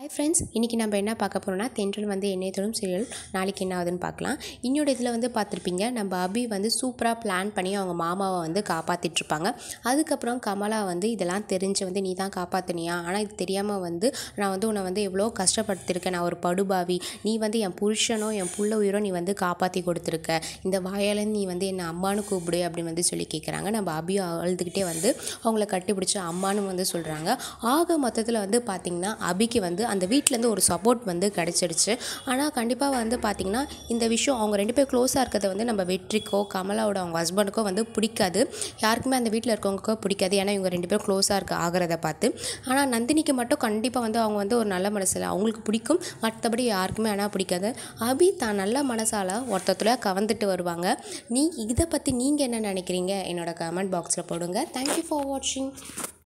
hi friends இன்றைக்கி நம்ம என்ன பார்க்க போகிறோம்னா தென்றல் வந்து என்னைய தொடும் சீரியல் நாளைக்கு என்ன ஆகுதுன்னு பார்க்கலாம் இன்னொரு இதில் வந்து பார்த்துருப்பீங்க நம்ம அபி வந்து சூப்பராக பிளான் பண்ணி அவங்க மாமாவை வந்து காப்பாற்றிட்ருப்பாங்க அதுக்கப்புறம் கமலா வந்து இதெல்லாம் தெரிஞ்சு வந்து நீ தான் காப்பாற்றினியா ஆனால் இது தெரியாமல் வந்து நான் வந்து உன்னை வந்து எவ்வளோ கஷ்டப்படுத்திருக்கேன் நான் ஒரு படுபாவி நீ வந்து என் புருஷனோ என் புள்ள உயிரோ நீ வந்து காப்பாற்றி கொடுத்துருக்க இந்த வாயால் நீ வந்து என்னை அம்மானு கூப்பிடு அப்படின்னு வந்து சொல்லி கேட்குறாங்க நம்ம அபியும் அழுதுகிட்டே வந்து அவங்கள கட்டிப்பிடிச்சி அம்மானு வந்து சொல்கிறாங்க ஆக மொத்தத்தில் வந்து பார்த்திங்கன்னா அபிக்கு வந்து அந்த வீட்டிலேருந்து ஒரு சப்போர்ட் வந்து கிடச்சிடுச்சு ஆனால் கண்டிப்பாக வந்து பார்த்திங்கன்னா இந்த விஷயம் அவங்க ரெண்டு பேர் க்ளோஸாக இருக்கிறத வந்து நம்ம வெற்றிக்கோ கமலாவோட அவங்க ஹஸ்பண்டுக்கோ வந்து பிடிக்காது யாருக்குமே அந்த வீட்டில் இருக்கவங்களுக்கோ பிடிக்காது ஏன்னா இவங்க ரெண்டு பேரும் க்ளோஸாக இருக்க ஆகிறத பார்த்து ஆனால் நந்தினிக்கு மட்டும் கண்டிப்பாக வந்து அவங்க வந்து ஒரு நல்ல மனசில் அவங்களுக்கு பிடிக்கும் மற்றபடி யாருக்குமே ஆனால் பிடிக்காது அபி தான் நல்ல மனசால் ஒருத்தத்துல கவர்ந்துட்டு வருவாங்க நீ இதை பற்றி நீங்கள் என்ன நினைக்கிறீங்க என்னோட கமெண்ட் பாக்ஸில் போடுங்க தேங்க்யூ ஃபார் வாட்சிங்